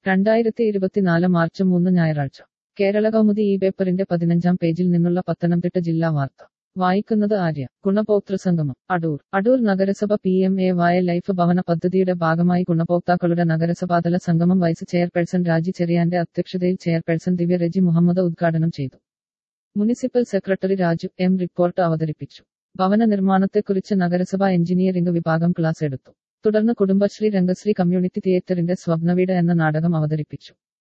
രണ്ടായിരത്തി ഇരുപത്തിനാല് മാർച്ച് മൂന്ന് ഞായറാഴ്ച കേരള കൗമുദി ഈ പേപ്പറിന്റെ പതിനഞ്ചാം പേജിൽ നിന്നുള്ള പത്തനംതിട്ട ജില്ലാ വാർത്ത വായിക്കുന്നത് ആര്യ ഗുണഭോക്തൃ സംഗമം അടൂർ അടൂർ നഗരസഭ പി എം എ വായ ലൈഫ് ഭവന പദ്ധതിയുടെ ഭാഗമായി ഗുണഭോക്താക്കളുടെ നഗരസഭാതല സംഗമം വൈസ് ചെയർപേഴ്സൺ രാജി ചെറിയാന്റെ അധ്യക്ഷതയിൽ ചെയർപേഴ്സൺ ദിവ്യ റെജി മുഹമ്മദ് ഉദ്ഘാടനം ചെയ്തു municipal secretary Raju M report അവതരിപ്പിച്ചു ഭവന നിർമ്മാണത്തെക്കുറിച്ച് നഗരസഭാ എഞ്ചിനീയറിംഗ് വിഭാഗം ക്ലാസ് എടുത്തു തുടർന്ന് കുടുംബശ്രീ രംഗശ്രീ കമ്മ്യൂണിറ്റി തിയേറ്ററിന്റെ സ്വപ്നവീട് എന്ന നാടകം അവതരിപ്പിച്ചു